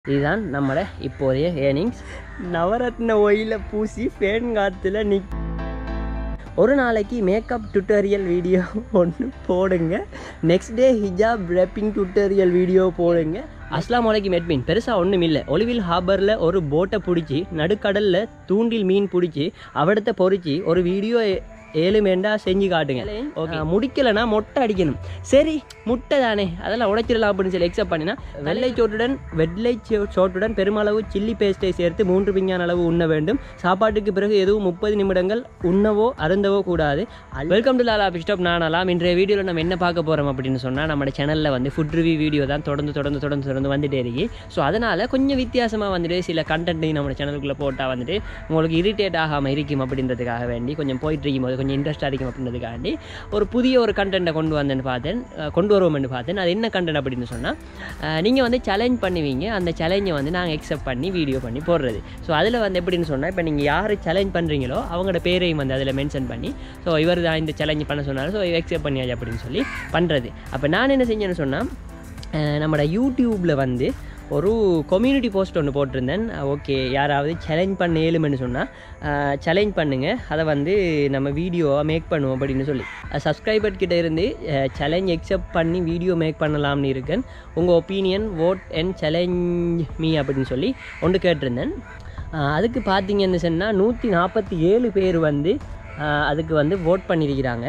இதுதான் நம்மளோட இப்போதைய ஏர்னிங்ஸ் நவரத்ன ஒயில பூசி ஃபேன் காற்றுல நிக் ஒரு நாளைக்கு மேக்கப் டுட்டோரியல் வீடியோ ஒன்று போடுங்க next day hijab wrapping tutorial video போடுங்க அஸ்லாம் வலைக்கும் மெட்மீன் பெருசாக ஒன்றும் இல்லை ஒலிவில் ஹார்பரில் ஒரு போட்டை பிடிச்சி நடுக்கடலில் தூண்டில் மீன் பிடிச்சி அவடத்தை பொறிச்சு ஒரு வீடியோ ஏழு மேண்டா செஞ்சு காட்டுங்க ஓகே முடிக்கலைன்னா மொட்டை அடிக்கணும் சரி முட்டை தானே அதெல்லாம் உடைச்சிடலாம் அப்படின்னு சொல்லி எக்ஸப்ட் பண்ணினா வெள்ளை சோட்டுடன் வெள்ளை சோ- சோட்டுடன் பெருமளவு சில்லி பேஸ்ட்டை சேர்த்து மூன்று விஞ்ஞான அளவு உண்ண வேண்டும் சாப்பாட்டுக்கு பிறகு எதுவும் முப்பது நிமிடங்கள் உண்ணவோ அருந்தவோ கூடாது வெல்கம் டு லாலா பிஸ்டாப் நானலாம் இன்றைய வீடியோவில் நம்ம என்ன பார்க்க போகிறோம் அப்படின்னு சொன்னால் நம்ம சேனலில் வந்து ஃபுட் ரிவ்யூ வீடியோ தான் தொடர்ந்து தொடர்ந்து தொடர்ந்து தொடர்ந்து வந்துட்டே இருக்கு ஸோ அதனால் கொஞ்சம் வித்தியாசமாக வந்துட்டு சில கண்டென்ட்டையும் நம்ம சேனலுக்குள்ளே போட்டால் வந்துட்டு உங்களுக்கு இரிட்டேட் ஆகாமல் இருக்கும் அப்படின்றதுக்காக வேண்டி கொஞ்சம் போயிட்டு இருக்கும் போது கொஞ்சம் இன்ட்ரெஸ்டாக இருக்கும் அப்படின்றதுக்காண்டி ஒரு புதிய ஒரு கண்டென்ட்டை கொண்டு வந்தேன்னு பார்த்தேன் அஹ் கொண்டு வருவோம்னு பார்த்தேன் அது என்ன கண்டென்ட் அப்படின்னு சொன்னால் நீங்கள் வந்து சேலஞ்ச் பண்ணுவீங்க அந்த சேலஞ்சை வந்து நாங்கள் எக்ஸெப்ட் பண்ணி வீடியோ பண்ணி போடுறது ஸோ அதில் வந்து எப்படின்னு சொன்னால் இப்போ நீங்கள் யார் சேலஞ்ச் பண்ணுறீங்களோ அவங்களோட பேரையும் வந்து அதில் மென்ஷன் பண்ணி ஸோ இவர் தான் இந்த சேலஞ்ச் பண்ண சொன்னார் ஸோ எக்ஸெப்ட் பண்ணியாச்சு அப்படின்னு சொல்லி பண்ணுறது அப்போ நான் என்ன செஞ்சேன்னு சொன்னால் நம்மளோட யூடியூப்பில் வந்து ஒரு கம்யூனிட்டி போஸ்ட் ஒன்று போட்டிருந்தேன் ஓகே யாராவது சேலஞ்ச் பண்ண ஏழுமென்னு சொன்னால் சேலஞ்ச் பண்ணுங்கள் அதை வந்து நம்ம வீடியோவாக மேக் பண்ணுவோம் அப்படின்னு சொல்லி சப்ஸ்கிரைபர் கிட்ட இருந்து சேலஞ்ச் எக்ஸெப்ட் பண்ணி வீடியோ மேக் பண்ணலாம்னு இருக்கேன் உங்கள் opinion vote and challenge me அப்படின்னு சொல்லி ஒன்று கேட்டிருந்தேன் அஹ் அதுக்கு பார்த்தீங்கன்னு சொன்னால் நூற்றி நாற்பத்தி ஏழு பேர் வந்து அஹ் அதுக்கு வந்து vote பண்ணியிருக்கிறாங்க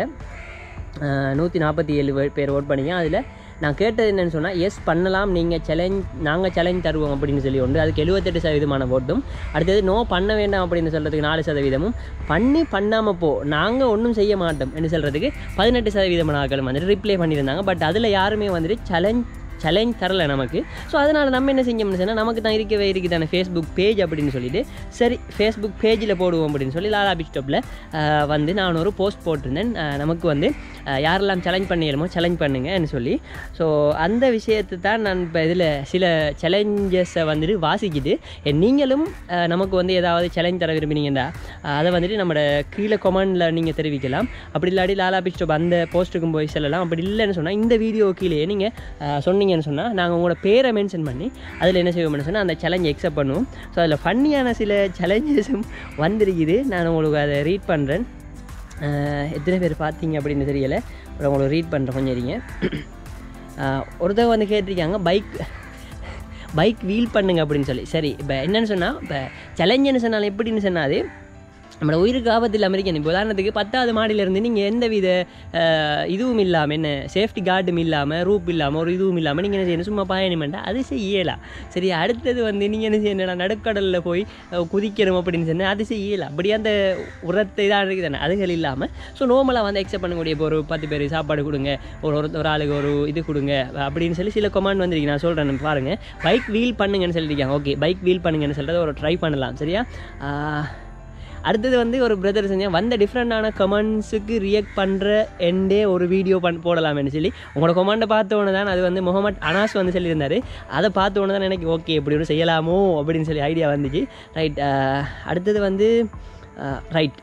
நூற்றி நாற்பத்தி ஏழு பேர் ஓட் பண்ணிங்க அதில் நான் கேட்டது என்னன்னு சொன்னால் எஸ் பண்ணலாம் நீங்கள் சேலஞ்ச் நாங்கள் சேலஞ்ச் தருவோம் அப்படின்னு சொல்லி உண்டு அதுக்கு எழுபத்தெட்டு சதவீதமான ஓட்டும் அடுத்தது நோ பண்ண வேண்டாம் அப்படின்னு சொல்கிறதுக்கு நாலு சதவீதமும் பண்ணி பண்ணாமல் போ நாங்கள் ஒன்றும் செய்ய மாட்டோம் என்று சொல்கிறதுக்கு பதினெட்டு சதவீதமான ஆட்களும் வந்துட்டு ரிப்ளை பண்ணியிருந்தாங்க பட் அதில் யாருமே வந்துட்டு சேலஞ்ச் சேலஞ்ச் தரல நமக்கு ஸோ அதனால் நம்ம என்ன செஞ்சோம்னு சொன்னால் நமக்கு தான் இருக்கவே இருக்குது தானே ஃபேஸ்புக் பேஜ் அப்படின்னு சொல்லிட்டு சரி ஃபேஸ்புக் பேஜில் போடுவோம் அப்படின்னு சொல்லி லாலா பிஸ்டப்பில் வந்து நான் ஒரு போஸ்ட் போட்டிருந்தேன் அஹ் நமக்கு வந்து அஹ் யாரெல்லாம் சேலஞ்ச் பண்ணிடமோ சேலஞ்ச் பண்ணுங்கன்னு சொல்லி ஸோ அந்த விஷயத்தை தான் நான் இப்போ இதில் சில சேலஞ்சஸை வந்துட்டு வாசிக்கிட்டு அஹ் நீங்களும் அஹ் நமக்கு வந்து ஏதாவது சேலஞ்ச் தர விரும்பினீங்கடா அஹ் அதை வந்துட்டு நம்மளோட கீழே கொமெண்டில் நீங்கள் தெரிவிக்கலாம் அப்படி இல்லாட்டி லாலா பிஸ்டப் அந்த போஸ்ட்டுக்கும் போய் செல்லலாம் அப்படி இல்லைன்னு சொன்னால் இந்த வீடியோ கீழே நீங்கள் சொன்னீங்கன்னு சொன்னால் நாங்கள் உங்களோட பேரை மென்ஷன் பண்ணி அதில் என்ன செய்வோம்னு சொன்னால் அந்த சேலஞ்ச் எக்ஸப்ட் பண்ணுவோம் ஸோ அதில் ஃபன்னியான சில சேலஞ்சஸும் வந்திருக்குது நான் உங்களுக்கு அதை ரீட் பண்ணுறேன் எத்தனை பேர் பார்த்தீங்க அப்படின்னு தெரியலை அப்புறம் உங்களுக்கு ரீட் பண்ணுறேன் கொஞ்சம் இருங்க அஹ் ஒருத்தவங்க வந்து கேட்டிருக்காங்க பைக் பைக் வீல் பண்ணுங்க அப்படின்னு சொல்லி சரி இப்போ என்னன்னு சொன்னால் இப்போ சேலஞ்சுன்னு சொன்னால் எப்படின்னு சொன்னால் நம்மளோட உயிருக்கு ஆபத்தில் அமெரிக்கன் இப்போ உதாரணத்துக்கு பத்தாவது மாடியிலேருந்து நீங்கள் எந்த வித அஹ், இதுவும் இல்லாமல் என்ன சேஃப்டி கார்டும் இல்லாமல் ரூப் இல்லாமல் ஒரு இதுவும் இல்லாமல் நீங்கள் என்ன செய்யணும் சும்மா பயணம் அது செய்யலாம் சரி அடுத்தது வந்து நீங்கள் என்ன செய்யணும் நடுக்கடலில் போய் அஹ், குதிக்கணும் அப்படின்னு சொன்னால் அது செய்யலாம் அப்படி அந்த உரத்தை தான் இருக்குது தானே அதுகள் இல்லாமல் ஸோ நார்மலாக வந்து எக்ஸப்ட் பண்ணக்கூடிய இப்போ ஒரு பத்து பேர் சாப்பாடு கொடுங்க ஒரு ஒரு ஒரு ஆளுக்கு ஒரு இது கொடுங்க அப்படின்னு சொல்லி சில கொமாண்ட் வந்திருக்கு நான் சொல்கிறேன் பாருங்கள் பைக் வீல் பண்ணுங்கன்னு சொல்லியிருக்காங்க ஓகே பைக் வீல் பண்ணுங்கன்னு சொல்கிறத ஒரு ட்ரை பண்ணலாம் சரியா ஆஹ், அடுத்தது வந்து ஒரு பிரதர் செஞ்சேன் வந்த டிஃப்ரெண்டான கமெண்ட்ஸுக்கு ரியாக்ட் பண்ணுற எண்டே ஒரு வீடியோ பண் போடலாம்னு சொல்லி உங்களோட கொமாண்டை பார்த்தோன்னே தான் அது வந்து முகமட் அனாஸ் வந்து சொல்லியிருந்தாரு அதை பார்த்தோன்னே தான் எனக்கு ஓகே இப்படி ஒன்று செய்யலாமோ அப்படின்னு சொல்லி ஐடியா வந்துச்சு ரைட் அடுத்தது வந்து ரைட்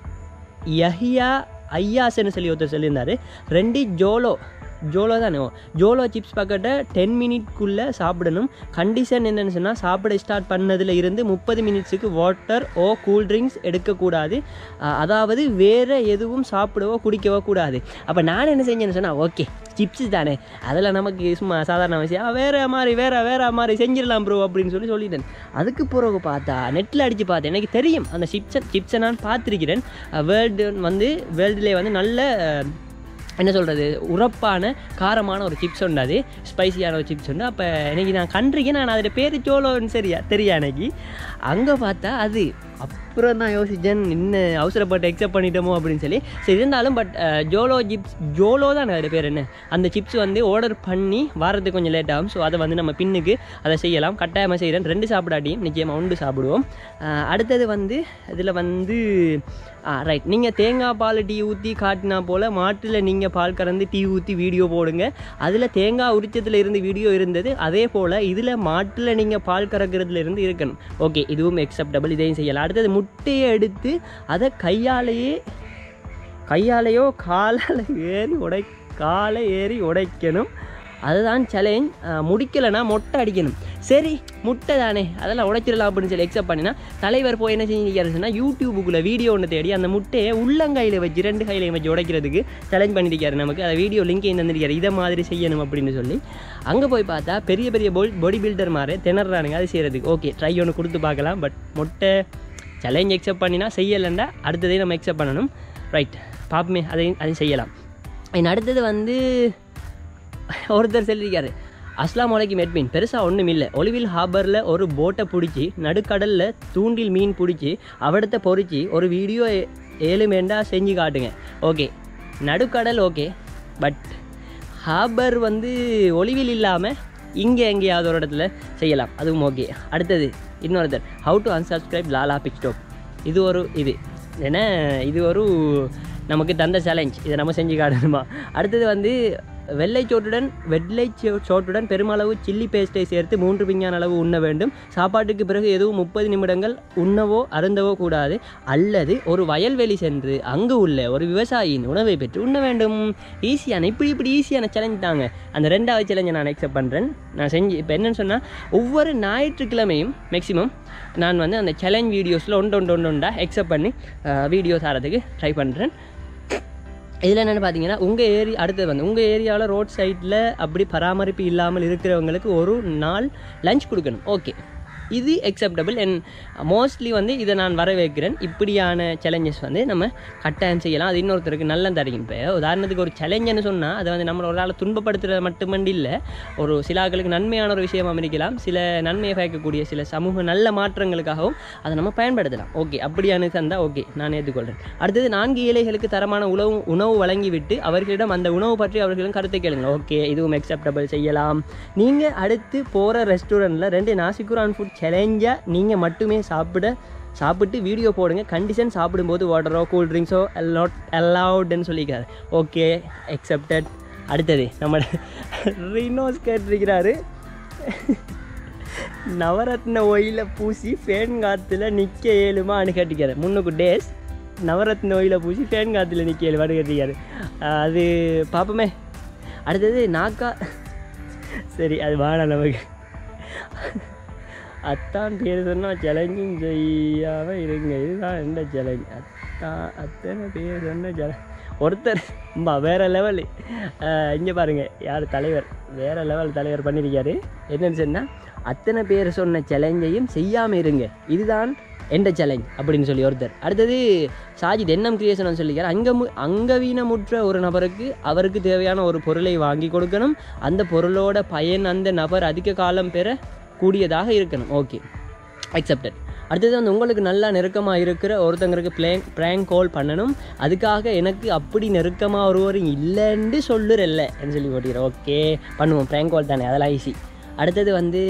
யஹியா ஐயாஸ்ன்னு சொல்லி ஒருத்தர் சொல்லியிருந்தாரு ரெண்டு ஜோலோ ஜோலோ தானே ஓ, ஜோலோ சிப்ஸ் பாக்கெட்டை டென் மினிட்குள்ளே சாப்பிடணும் கண்டிஷன் என்னன்னு சொன்னால் சாப்பிட ஸ்டார்ட் பண்ணதில் இருந்து முப்பது மினிட்ஸுக்கு வாட்டர் ஓ கூல் ட்ரிங்க்ஸ் எடுக்கக்கூடாது அஹ், அதாவது வேறு எதுவும் சாப்பிடவோ குடிக்கவோ கூடாது அப்போ நான் என்ன செஞ்சேன்னு சொன்னால் ஓகே சிப்ஸ் தானே அதில் நமக்கு சும்மா சாதாரண விஷயம் வேறு மாதிரி வேறு வேறு மாதிரி செஞ்சிடலாம் ப்ரோ அப்படின்னு சொல்லி சொல்லிட்டேன் அதுக்கு பிறகு பார்த்தா நெட்டில் அடித்து பார்த்தேன் எனக்கு தெரியும் அந்த சிப்ஸை சிப்ஸை நான் பார்த்துருக்கிறேன் வேர்ல்டு வந்து வேர்ல்டுலேயே வந்து நல்ல அஹ், என்ன சொல்கிறது உரப்பான காரமான ஒரு சிப்ஸ் உண்டு அது ஸ்பைசியான ஒரு சிப்ஸ் உண்டு அப்போ எனக்கு நான் கண்டிருக்கேன் நான் அதில் பேர் ஜோலோன்னு சரியா தெரியா எனக்கு அங்கே பார்த்தா அது அப்புறம் தான் யோசித்தேன் இன்னும் அவசரப்பட்டு எக்ஸப்ட் பண்ணிட்டோமோ அப்படின்னு சொல்லி சரி இருந்தாலும் பட் ஜோலோ சிப்ஸ் ஜோலோ தான் அது பேர் என்ன அந்த சிப்ஸ் வந்து ஆர்டர் பண்ணி வாரத்துக்கு கொஞ்சம் லேட் ஆகும் ஸோ அதை வந்து நம்ம பின்னுக்கு அதை செய்யலாம் கட்டாயமாக செய்கிறேன் ரெண்டு சாப்பிடாட்டியும் நிச்சயமாக உண்டு சாப்பிடுவோம் அஹ் அடுத்தது வந்து இதில் வந்து ரைட் நீங்கள் தேங்காய் பால் டீ ஊற்றி காட்டினா போல் மாட்டில் நீங்கள் பால் கறந்து டீ ஊற்றி வீடியோ போடுங்க அதில் தேங்காய் உரிச்சத்தில் இருந்து வீடியோ இருந்தது அதே போல் இதில் மாட்டில் நீங்கள் பால் கறக்கிறதுல இருந்து இருக்கணும் ஓகே இதுவும் அக்செப்டபிள் இதையும் செய்யலாம் அடுத்தது முட்டையை எடுத்து அதை கையாலேயே கையாலேயோ காலால் ஏறி உடை காலை ஏறி உடைக்கணும் அதுதான் சேலஞ்ச் முடிக்கலைன்னா மொட்டை அடிக்கணும் சரி முட்டை தானே அதெல்லாம் உடைச்சிடலாம் அப்படின்னு சொல்லி எக்ஸப்ட் பண்ணினா தலைவர் போய் என்ன செஞ்சிருக்காருன்னா யூடியூபுக்குள்ளே வீடியோ ஒன்று தேடி அந்த முட்டையை உள்ளங்கையில் வச்சு ரெண்டு கையிலையும் வச்சு உடைக்கிறதுக்கு சேலஞ்ச் பண்ணியிருக்காரு நமக்கு அதை வீடியோ லிங்கையும் தந்திருக்காரு இதை மாதிரி செய்யணும் அப்படின்னு சொல்லி அங்கே போய் பார்த்தா பெரிய பெரிய பொல் பாடி பில்டர் மாதிரி திணறானுங்க அது செய்கிறதுக்கு ஓகே ட்ரை ஒன்று கொடுத்து பார்க்கலாம் பட் முட்டை சேலஞ்ச் எக்ஸப்ட் பண்ணினா செய்யலைண்டா அடுத்ததே நம்ம எக்ஸப்ட் பண்ணணும் ரைட் பார்ப்போமே அதையும் அதையும் செய்யலாம் என் அடுத்தது வந்து ஒருத்தர் சொல்லியிருக்காரு அஸ்லாம் வலைக்கும் மெட்மீன் பெருசாக ஒன்றும் இல்லை ஒலிவில் ஹார்பரில் ஒரு போட்டை பிடிச்சி நடுக்கடலில் தூண்டில் மீன் பிடிச்சி அவடத்தை பொறிச்சு ஒரு வீடியோ ஏழு மேண்டா செஞ்சு காட்டுங்க ஓகே நடுக்கடல் ஓகே பட் ஹார்பர் வந்து ஒளிவில் இல்லாமல் இங்கே எங்கேயாவது ஒரு இடத்துல செய்யலாம் அதுவும் ஓகே அடுத்தது இன்னொருத்தர் how to unsubscribe Lala pitstop இது ஒரு இது ஏன்னா இது ஒரு நமக்கு தந்த சேலஞ்ச் இதை நம்ம செஞ்சு காட்டணுமா அடுத்தது வந்து வெள்ளை சோட்டுடன் வெள்ளை சோ- சோட்டுடன் பெருமளவு சில்லி பேஸ்ட்டை சேர்த்து மூன்று விஞ்ஞான அளவு உண்ண வேண்டும் சாப்பாட்டுக்கு பிறகு எதுவும் முப்பது நிமிடங்கள் உண்ணவோ அருந்தவோ கூடாது அல்லது ஒரு வயல்வெளி சென்று அங்கு உள்ள ஒரு விவசாயியின் உணவை பெற்று உண்ண வேண்டும் ஈஸியான இப்படி இப்படி ஈஸியான சேலஞ்ச் தாங்க அந்த ரெண்டாவது சேலஞ்சை நான் அக்செப்ட் பண்ணுறேன் நான் செஞ்சு இப்போ என்னன்னு சொன்னால் ஒவ்வொரு ஞாயிற்றுக்கிழமையும் மேக்ஸிமம் நான் வந்து அந்த சேலஞ்ச் வீடியோஸில் ஒன்று ஒன்று ஒன்று ஒன்றா எக்ஸப்ட் பண்ணி வீடியோ தரதுக்கு ட்ரை பண்ணுறேன் இதில் என்னென்னு பார்த்தீங்கன்னா உங்கள் ஏரி அடுத்தது வந்து உங்கள் ஏரியாவில் ரோட் சைடில் அப்படி பராமரிப்பு இல்லாமல் இருக்கிறவங்களுக்கு ஒரு நாள் லஞ்ச் கொடுக்கணும் ஓகே இது அக்செப்டபிள் அண்ட் மோஸ்ட்லி வந்து இதை நான் வரவேற்கிறேன் இப்படியான சேலஞ்சஸ் வந்து நம்ம கட்டாயம் செய்யலாம் அது இன்னொருத்தருக்கு நல்ல தரையும் இப்போ உதாரணத்துக்கு ஒரு சேலஞ்சுன்னு சொன்னால் அதை வந்து நம்மளை ஒரு ஆளை துன்பப்படுத்துறது மட்டுமண்டி இல்லை ஒரு சில ஆட்களுக்கு நன்மையான ஒரு விஷயமாக இருக்கலாம் சில நன்மையை பயக்கக்கூடிய சில சமூக நல்ல மாற்றங்களுக்காகவும் அதை நம்ம பயன்படுத்தலாம் ஓகே அப்படியான தந்தால் ஓகே நான் ஏற்றுக்கொள்கிறேன் அடுத்தது நான்கு ஏழைகளுக்கு தரமான உணவு உணவு வழங்கிவிட்டு அவர்களிடம் அந்த உணவு பற்றி அவர்களிடம் கருத்தை கேளுங்க ஓகே இதுவும் அக்செப்டபிள் செய்யலாம் நீங்கள் அடுத்து போகிற ரெஸ்டாரண்ட்டில் ரெண்டு நாசிக்குரான் ஃபுட் சேலஞ்சாக நீங்கள் மட்டுமே சாப்பிட சாப்பிட்டு வீடியோ போடுங்க கண்டிஷன் சாப்பிடும்போது வாட்டரோ கூல் ட்ரிங்க்ஸோ நாட் அலவுட்னு சொல்லிக்கிறாரு ஓகே அக்செப்டட் அடுத்தது நம்ம ரினோஸ் கேட்டிருக்கிறாரு நவரத்ன ஒயில பூசி ஃபேன் காற்றுல நிற்க ஏழுமான்னு கேட்டிருக்காரு முன்னுக்கு டேஸ் நவரத்ன ஒயில பூசி ஃபேன் காற்றுல நிற்க ஏழுமான்னு கேட்டிருக்காரு ஆஹ் அது பார்ப்போமே அடுத்தது நாக்கா சரி அது வேணாம் நமக்கு அத்தான் பேர் சொன்னால் சேலஞ்சும் செய்யாமல் இருங்க இதுதான் என்ன சேலஞ்ச் அத்தான் அத்தனை பேர் சொன்ன சேல ஒருத்தர் அம்மா வேறு லெவல் இங்கே பாருங்கள் யார் தலைவர் வேறு லெவல் தலைவர் பண்ணியிருக்காரு என்னன்னு சொன்னால் அத்தனை பேர் சொன்ன சேலஞ்சையும் செய்யாமல் இருங்க இதுதான் எந்த சேலஞ்ச் அப்படின்னு சொல்லி ஒருத்தர் அடுத்தது சாஜித் எண்ணம் கிரியேஷன் சொல்லிக்கிறார் அங்க அங்கவீனமுற்ற ஒரு நபருக்கு அவருக்கு தேவையான ஒரு பொருளை வாங்கி கொடுக்கணும் அந்த பொருளோட பயன் அந்த நபர் அதிக காலம் பெற கூடியதாக இருக்கணும் ஓகே அக்செப்டட் அடுத்தது வந்து உங்களுக்கு நல்லா நெருக்கமாக இருக்கிற ஒருத்தங்களுக்கு பிளேங் ப்ராங்க் கால் பண்ணணும் அதுக்காக எனக்கு அப்படி நெருக்கமாக ஒருவர் இல்லைன்னு சொல்லுறல்ல என்று சொல்லி போட்டுக்கிறேன் ஓகே பண்ணுவோம் ப்ராங்க் கால் தானே அதெல்லாம் ஈஸி அடுத்தது வந்து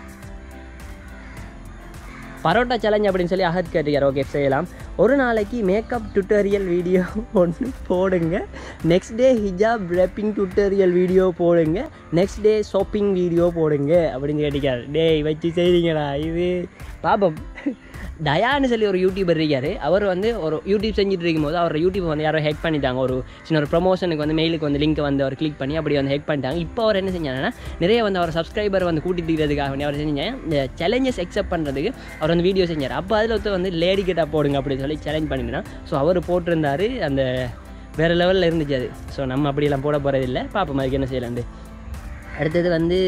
பரோட்டா சேலஞ்ச் அப்படின்னு சொல்லி அகத் கேட்டுக்கார் ஓகே செய்யலாம் ஒரு நாளைக்கு மேக்கப் டுட்டோரியல் வீடியோ ஒன்று போடுங்க next day hijab wrapping tutorial video போடுங்க நெக்ஸ்ட் டே ஷாப்பிங் வீடியோ போடுங்க அப்படின்னு கேட்டிருக்காரு டேய் வச்சு செய்றீங்களா இது பாபம் டயான்னு சொல்லி ஒரு யூடியூபர் இருக்கார் அவர் வந்து ஒரு யூடியூப் செஞ்சுட்டு இருக்கும்போது அவர் யூடியூப் வந்து யாரோ ஹேக் பண்ணிட்டாங்க ஒரு சின்ன ஒரு ப்ரொமோஷனுக்கு வந்து மெயிலுக்கு வந்து லிங்க் வந்து அவர் கிளிக் பண்ணி அப்படி வந்து ஹேக் பண்ணிட்டாங்க இப்போ அவர் என்ன செஞ்சாங்கன்னா நிறைய வந்து அவர் சப்ஸ்கிரைபர் வந்து கூட்டிட்டு இருக்கிறதுக்காக வேண்டி அவர் செஞ்சேன் இந்த சேலஞ்சஸ் எக்ஸப்ட் பண்ணுறதுக்கு அவர் வந்து வீடியோ செஞ்சார் அப்போ அதில் ஒருத்தர் வந்து லேடி கிட்டா போடுங்க அப்படின்னு சொல்லி சேலஞ்ச் பண்ணியிருந்தான் ஸோ அவர் போட்டிருந்தாரு அந்த வேறு லெவலில் இருந்துச்சு அது ஸோ நம்ம அப்படியெல்லாம் போட போகிறதில்ல பார்ப்போம் அதுக்கு என்ன செய்யலாண்டு அடுத்தது வந்து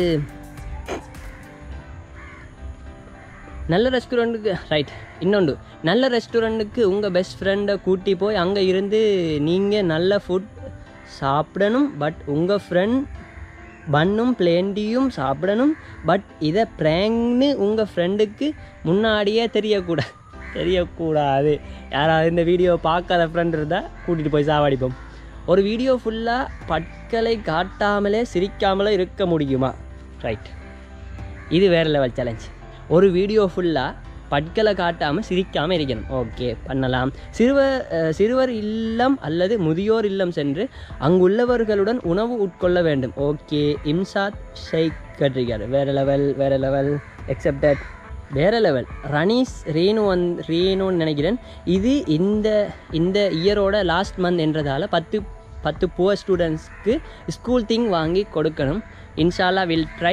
நல்ல ரெஸ்டாரண்ட்டுக்கு ரைட் இன்னொன்று நல்ல ரெஸ்டாரண்ட்டுக்கு உங்கள் பெஸ்ட் ஃப்ரெண்டை கூட்டி போய் அங்கே இருந்து நீங்கள் நல்ல ஃபுட் சாப்பிடணும் பட் உங்கள் ஃப்ரெண்ட் பன்னும் பிளேண்டியும் சாப்பிடணும் பட் இதை ப்ராங்க்னு உங்கள் ஃப்ரெண்டுக்கு முன்னாடியே தெரியக்கூடாது தெரியக்கூடாது யாராவது இந்த வீடியோ பார்க்காத ஃப்ரெண்ட் இருந்தால் கூட்டிகிட்டு போய் சாவடிப்போம் ஒரு வீடியோ ஃபுல்லாக பற்களை காட்டாமலே சிரிக்காமலே இருக்க முடியுமா ரைட் இது வேறு லெவல் சேலஞ்ச் ஒரு வீடியோ ஃபுல்லாக பற்களை காட்டாமல் சிரிக்காமல் இருக்கணும் ஓகே பண்ணலாம் சிறுவர் அஹ், சிறுவர் இல்லம் அல்லது முதியோர் இல்லம் சென்று அங்குள்ளவர்களுடன் உணவு உட்கொள்ள வேண்டும் ஓகே இம்சாத் ஷேக் கட்டிருக்காரு வேறு லெவல் வேறு லெவல் எக்ஸப்டட் வேறு லெவல் ரனீஸ் ரேணு வந் ரேணுன்னு நினைக்கிறேன் இது இந்த இந்த இயரோட லாஸ்ட் மந்த் என்றதால் பத்து பத்து புவர் ஸ்டூடெண்ட்ஸ்க்கு ஸ்கூல் திங் வாங்கி கொடுக்கணும் இன்ஷால்லா வில் ட்ரை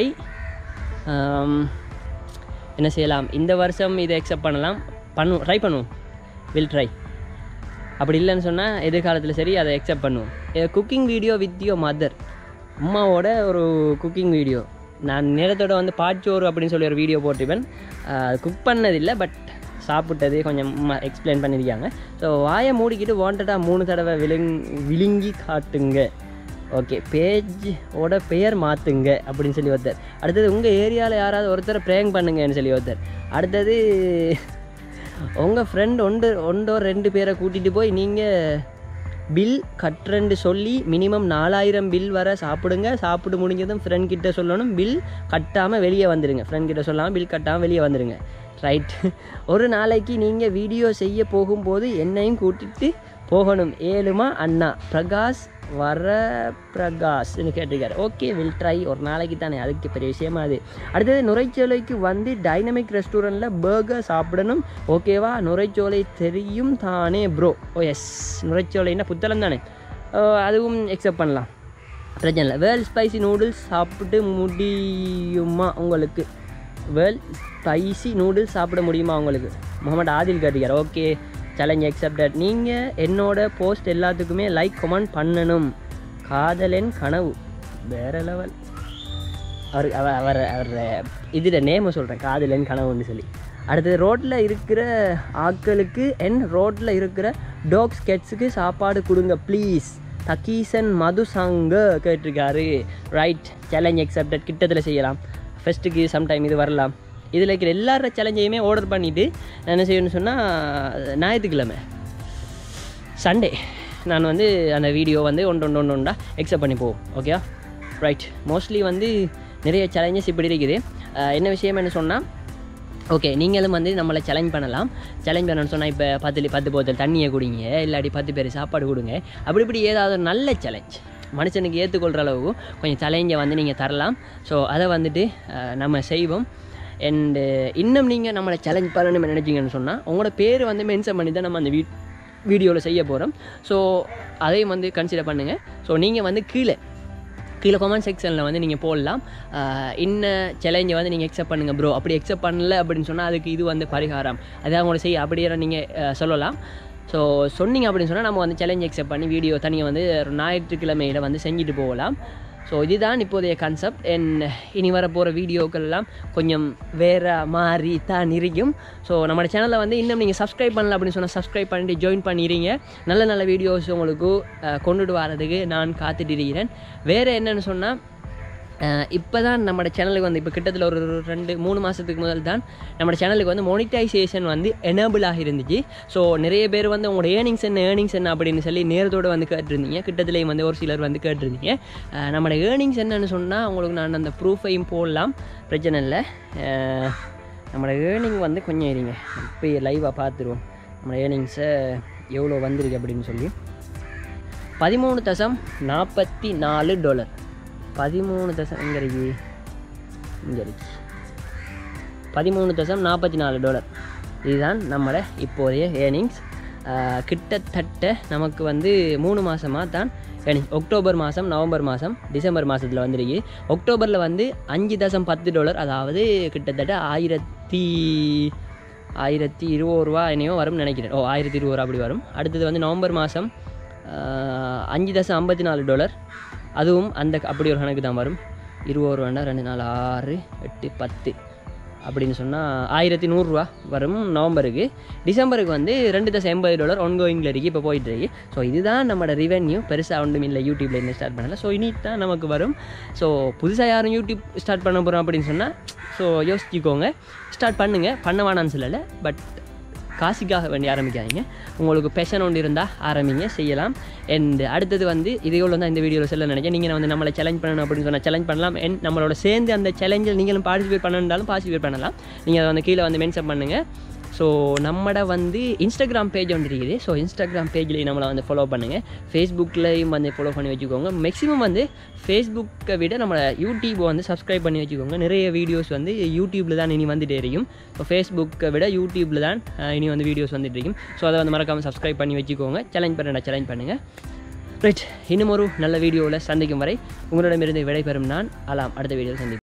என்ன செய்யலாம் இந்த வருஷம் இதை எக்ஸப்ட் பண்ணலாம் பண்ணுவோம் ட்ரை பண்ணுவோம் வில் ட்ரை அப்படி இல்லைன்னு சொன்னால் எதிர்காலத்தில் சரி அதை எக்ஸப்ட் பண்ணுவோம் cooking video with your mother அம்மாவோட ஒரு குக்கிங் வீடியோ நான் நேரத்தோட வந்து பாச்சோறு அப்படின்னு சொல்லி ஒரு வீடியோ போட்டிருப்பேன் குக் பண்ணதில்லை பட் சாப்பிட்டது கொஞ்சம் எக்ஸ்பிளைன் பண்ணியிருக்காங்க ஸோ வாயை மூடிக்கிட்டு வாண்டடாக மூணு தடவை விழுங் விழுங்கி காட்டுங்க ஓகே பேஜ் ஓட பெயர் மாற்றுங்க அப்படின்னு சொல்லி ஒருத்தர் அடுத்தது உங்கள் ஏரியாவில் யாராவது ஒருத்தர் ப்ரேங் பண்ணுங்கன்னு சொல்லி ஒருத்தர் அடுத்தது உங்கள் ஃப்ரெண்ட் ஒன்று ஒன்றோ ரெண்டு பேரை கூட்டிகிட்டு போய் நீங்கள் பில் கட்டுறேன்னு சொல்லி மினிமம் நாலாயிரம் பில் வர சாப்பிடுங்க சாப்பிட்டு முடிஞ்சதும் ஃப்ரெண்ட் கிட்ட சொல்லணும் பில் கட்டாமல் வெளியே வந்துடுங்க ஃப்ரெண்ட் கிட்ட சொல்லாமல் பில் கட்டாமல் வெளியே வந்துடுங்க ரைட் ஒரு நாளைக்கு நீங்கள் வீடியோ செய்ய போகும்போது என்னையும் கூட்டிட்டு போகணும் ஏழுமா அண்ணா பிரகாஷ் வர பிரகாஷ்னு கேட்டிருக்காரு ஓகே வில் ட்ரை ஒரு நாளைக்கு தானே அதுக்கு பெரிய விஷயமா அது அடுத்தது நுரைச்சோலைக்கு வந்து டைனமிக் ரெஸ்டாரண்ட்டில் பர்கர் சாப்பிடணும் ஓகேவா நுரைச்சோலை தெரியும் தானே ப்ரோ ஓ எஸ் நுரைச்சோலைன்னா புத்தளம் தானே ஓ, அதுவும் எக்ஸெப்ட் பண்ணலாம் பிரச்சனை இல்லை வேல் ஸ்பைசி நூடுல்ஸ் சாப்பிட்டு முடியுமா உங்களுக்கு வேல் ஸ்பைசி நூடுல்ஸ் சாப்பிட முடியுமா உங்களுக்கு முகமது ஆதில் கேட்டிருக்கார் ஓகே சேலஞ்ச் அக்செப்டட் நீங்கள் என்னோட போஸ்ட் எல்லாத்துக்குமே லைக் கமெண்ட் பண்ணணும் காதலன் கனவு வேற லெவல் அவர் அவர் அவர் அவர் இதில் நேமை சொல்கிறேன் காதலன் கனவுன்னு சொல்லி அடுத்தது ரோட்டில் இருக்கிற ஆட்களுக்கு என் ரோட்டில் இருக்கிற டாக்ஸ் கெட்ஸுக்கு சாப்பாடு கொடுங்க ப்ளீஸ் தக்கீசன் மது சாங்க கேட்டிருக்காரு ரைட் சேலஞ்ச் அக்செப்டட் கிட்டத்தில் செய்யலாம் ஃபஸ்ட்டுக்கு சம்டைம் இது வரலாம் இதில் இருக்கிற எல்லார சேலஞ்சையுமே ஆர்டர் பண்ணிவிட்டு நான் என்ன செய்யணும்னு சொன்னால் ஞாயிற்றுக்கிழமை சண்டே நான் வந்து அந்த வீடியோ வந்து ஒன்று ஒன்று ஒன்று ஒன்றா எக்ஸப்ட் பண்ணி போவோம் ஓகே ரைட் மோஸ்ட்லி வந்து நிறைய சேலஞ்சஸ் இப்படி இருக்குது அஹ் என்ன விஷயம் என்ன சொன்னால் ஓகே நீங்களும் வந்து நம்மளை சேலஞ்ச் பண்ணலாம் சேலஞ்ச் பண்ணணும்னு சொன்னால் இப்போ பத்து லி- பத்து போத்தல் தண்ணியை குடிங்க இல்லாட்டி பத்து பேர் சாப்பாடு கொடுங்க அப்படி இப்படி ஏதாவது ஒரு நல்ல சேலஞ்ச் மனுஷனுக்கு ஏற்றுக்கொள்கிற அளவுக்கு கொஞ்சம் சேலஞ்சை வந்து நீங்கள் தரலாம் ஸோ அதை வந்துட்டு அஹ், நம்ம செய்வோம் அண்டு இன்னும் நீங்கள் நம்மளை சேலஞ்ச் பண்ணணும்னு நினைச்சீங்கன்னு சொன்னால் உங்களோட பேர் வந்து மென்ஷன் பண்ணி தான் நம்ம அந்த வீ வீடியோவில் செய்ய போகிறோம் ஸோ அதையும் வந்து கன்சிடர் பண்ணுங்கள் ஸோ நீங்கள் வந்து கீழே கீழே கமெண்ட் செக்ஷனில் வந்து நீங்கள் போடலாம் ஆஹ் இன்ன சேலஞ்சை வந்து நீங்கள் எக்ஸப்ட் பண்ணுங்கள் ப்ரோ அப்படி எக்ஸப்ட் பண்ணல அப்படின்னு சொன்னால் அதுக்கு இது வந்து பரிகாரம் அதை அவங்கள செய்ய அப்படியே நீங்கள் சொல்லலாம் ஸோ சொன்னீங்க அப்படின்னு சொன்னால் நம்ம வந்து சேலஞ்ச் எக்ஸப்ட் பண்ணி வீடியோ தனியாக வந்து ஒரு ஞாயிற்றுக்கிழமையில வந்து செஞ்சுட்டு போகலாம் ஸோ இதுதான் இப்போதைய கான்செப்ட் அண்ட் இனி வர போகிற வீடியோக்கள் எல்லாம் கொஞ்சம் வேற மாதிரி தான் இருக்கும் ஸோ நம்ம சேனலை வந்து இன்னும் நீங்கள் சப்ஸ்கிரைப் பண்ணல அப்படின்னு சொன்னால் சப்ஸ்கிரைப் பண்ணிட்டு ஜாயின் பண்ணிடுங்க நல்ல நல்ல வீடியோஸ் உங்களுக்கு அஹ், கொண்டுட்டு வரதுக்கு நான் காத்துட்டு இருக்கிறேன் வேறு என்னன்னு சொன்னால் இப்போ தான் நம்ம சேனலுக்கு வந்து இப்போ கிட்டத்தட்ட ஒரு ரெண்டு மூணு மாதத்துக்கு முதல் தான் நம்ம சேனலுக்கு வந்து மோனிட்டைசேஷன் வந்து எனேபிள் ஆகிருந்துச்சு ஸோ நிறைய பேர் வந்து உங்களோட ஏர்னிங்ஸ் என்ன ஏர்னிங்ஸ் என்ன அப்படின்னு சொல்லி நேரத்தோடு வந்து கேட்டிருந்தீங்க கிட்டத்துலேயும் வந்து ஒரு சிலர் வந்து கேட்டிருந்தீங்க அஹ் நம்மளோட ஏர்னிங்ஸ் என்னன்னு சொன்னால் உங்களுக்கு நான் அந்த ப்ரூஃபையும் போடலாம் பிரச்சனை இல்லை அஹ் நம்மளோட ஏர்னிங் வந்து கொஞ்சம் இருங்க இப்போ லைவாக பார்த்துருவோம் நம்மளோட ஏர்னிங்ஸை எவ்வளோ வந்திருக்கு அப்படின்னு சொல்லி பதிமூணு தசம் நாற்பத்தி நாலு டாலர் பதிமூணு தசம் எங்கே இருக்கு இங்கே இருக்கு பதிமூணு தசம் நாற்பத்தி நாலு டாலர் இதுதான் நம்மளோட இப்போதைய ஏர்னிங்ஸ் கிட்டத்தட்ட நமக்கு வந்து மூணு மாதமாக தான் ஏர்னிங் அக்டோபர் மாதம் நவம்பர் மாதம் டிசம்பர் மாதத்தில் வந்துருக்கு அக்டோபரில் வந்து அஞ்சு தசம் பத்து டாலர் அதாவது கிட்டத்தட்ட ஆயிரத்தி ஆயிரத்தி இருபது ரூபா என்னையோ வரும்னு நினைக்கிறேன் ஓ ஆயிரத்தி இருபது ரூபா அப்படி வரும் அடுத்தது வந்து நவம்பர் மாதம் அஞ்சு தசம் ஐம்பத்தி நாலு டாலர் அதுவும் அந்த அப்படி ஒரு கணக்கு தான் வரும் இருபது ரூபாண்டா ரெண்டு நாலு ஆறு எட்டு பத்து அப்படின்னு சொன்னால் ஆயிரத்தி நூறுரூவா வரும் நவம்பருக்கு டிசம்பருக்கு வந்து ரெண்டு தசம் எண்பது டாலர் ஒன்கோயிங்கில் இருக்குது இப்போ போயிட்டு இருக்கு ஸோ இதுதான் நம்மளோட ரெவென்யூ பெருசாக ஒன்றும் இல்லை யூடியூப்பில் இன்னும் ஸ்டார்ட் பண்ணல ஸோ இனி தான் நமக்கு வரும் ஸோ புதுசாக யாரும் யூடியூப் ஸ்டார்ட் பண்ண போகிறோம் அப்படின்னு சொன்னால் ஸோ யோசிச்சுக்கோங்க ஸ்டார்ட் பண்ணுங்கள் பண்ண வேணான்னு சொல்லலை பட் காசுக்காக வேண்டி ஆரம்பிக்காதீங்க உங்களுக்கு பெஷன் ஒன்று இருந்தால் ஆரம்பிங்க செய்யலாம் அண்ட் அடுத்தது வந்து இது எவ்வளோ தான் இந்த வீடியோவில் சொல்ல நினைக்கிறேன் நீங்கள் வந்து நம்மளை சேலஞ்ச் பண்ணணும் அப்படின்னு சொன்னால் சேலஞ்ச் பண்ணலாம் அண்ட் நம்மளோட சேர்ந்து அந்த சேலஞ்சில் நீங்களும் பார்ட்டிசிபேட் பண்ணணுன்னாலும் பார்ட்டிசிபேட் பண்ணலாம் நீங்கள் அதை வந்து கீழே வந்து மென்ஷன் பண்ணுங்கள் ஸோ நம்மட வந்து இன்ஸ்டாகிராம் பேஜ் ஒன்று இருக்குது ஸோ இன்ஸ்டாகிராம் பேஜ்லேயும் நம்மளை வந்து ஃபாலோ பண்ணுங்கள் ஃபேஸ்புக்லேயும் வந்து ஃபாலோ பண்ணி வச்சுக்கோங்க மேக்ஸிமம் வந்து ஃபேஸ்புக்கை விட நம்ம யூடியூப்பை வந்து சப்ஸ்கிரைப் பண்ணி வச்சுக்கோங்க நிறைய வீடியோஸ் வந்து யூடியூப்பில் தான் இனி வந்துட்டே இருக்கும் இப்போ ஃபேஸ்புக்கை விட யூடியூப்பில் தான் அஹ், இனி வந்து வீடியோஸ் வந்துட்டு இருக்கும் ஸோ அதை வந்து மறக்காமல் சப்ஸ்கிரைப் பண்ணி வச்சுக்கோங்க சேலஞ்ச் பண்ண சேலஞ்ச் பண்ணுங்கள் ரைட் இன்னும் ஒரு நல்ல வீடியோவில் சந்திக்கும் வரை உங்களிடமிருந்து விடைபெறும் நான் அலாம் அடுத்த வீடியோவில் சந்திப்போம்